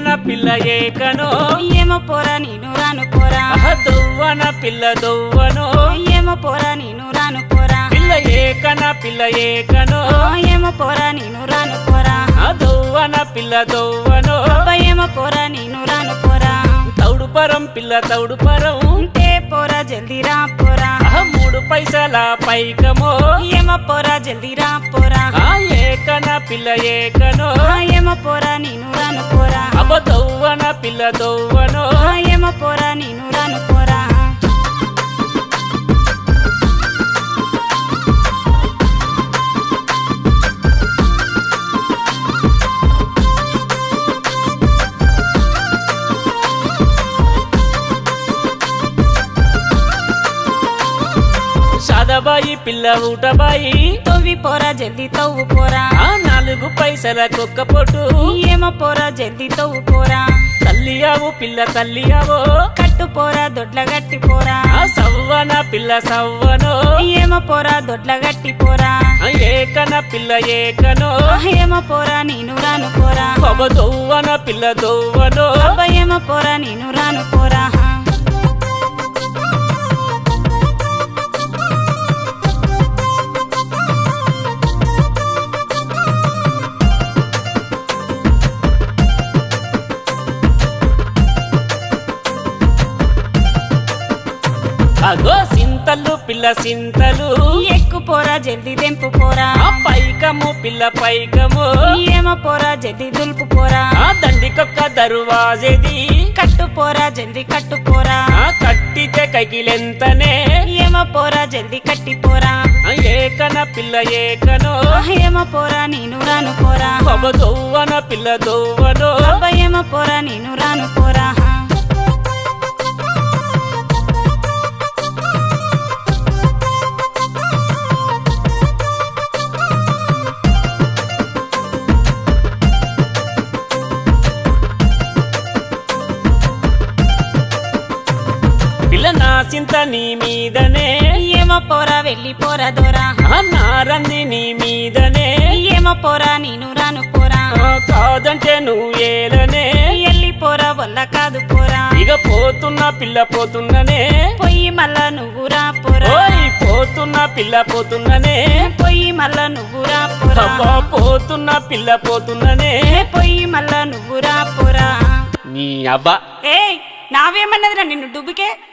ఏకన పిల్ల ఏకనో ఏమో పోరా నేను రాను పోరా అహ దొవ్వన పిల్ల దొవ్వనో ఏమో పోరా నేను రాను పోరా పిల్ల ఏకన పిల్ల ఏకనో ఏమో పోరా నేను రాను పోరా ఆ దొవ్వన పిల్ల దొవ్వనో అబ్బా ఏమో పోరా నేను రాను పోరా తౌడుపరం పిల్ల తౌడుపరం ఉంటే పోరా జల్దీ రా పోరా అహ మూడు పైసల పైకమో ఏమో పోరా జల్దీ రా పోరా ఆ ఏకన పిల్ల ఏకనో ఆ, ఏమో పోరా నేను రాను పోరా అబ దొవ్వన పిల్ల దొవ్వనో ఆ, ఏమో పోరా నేను రాను పోరా సాదబాయి పిల్ల ఊటబాయి తవ్వి పోరా జల్దీ తవ్వు పోరా ఆ నాలుగు పైసల కుక్క పొట్టు ఏమో పోరా జల్దీ తవ్వు పోరా తల్లియావు పిల్ల తల్లియావో కట్టు పోరా దొడ్ల గట్టి పోరా ఆ సవ్వన పిల్ల సవ్వనో ఏమో పోరా దొడ్ల గట్టి పోరా ఆ ఏకన పిల్ల ఏకనో ఆ, ఏమో పోరా నేను రాను పోరా కొబ దొవ్వన పిల్ల దొవ్వనో అబ్బా ఏమో పోరా నేను రాను పోరా అగో సింతలు పిల్ల సింతలు ఎక్కు పోరా జల్దీ దెంపు పోరా ఆ పైకము పిల్ల పైకము ఏమో పోరా జల్దీ దులుపు పోరా ఆ దండికొక్క దరువాజేది కట్టు పోరా జల్దీ కట్టు పోరా ఆ కట్టితే కైకిలెంతనే ఏమో పోరా జల్దీ కట్టి పోరా ఆ ఏకన పిల్ల ఏకనో ఆ, ఏమో పోరా నేను రాను పోరా కొబ దొవ్వన పిల్ల దొవ్వనో అబ్బా ఏమో పోరా నేను రాను పోరా పిల్ల నా సింత నీ మీదనే ఏమో పోరా వెళ్ళి పోరా దోరా ఆ నారంది నీ మీదనే ఏమో పోరా నేను రాను పోరా ఆ కాదంటే నువ్వు ఏలనే ఎల్లి పోరా వల్ల కాదు పోరా ఇక పోతున్నా పిల్ల పోతున్ననే పొయ్యి మళ్ళా నువ్వు రా పోరా ఓయ్ పోతున్నా పిల్ల పోతున్ననే పొయ్యి మళ్ళా నువ్వు రా పోరా అబ్బా పోతున్నా పిల్ల పోతున్ననే పొయ్యి మళ్ళా నువ్వు రా పోరా నీ అబ్బా ఏయ్ నావేమన్నదిరా నిన్ను డుబ్బుకే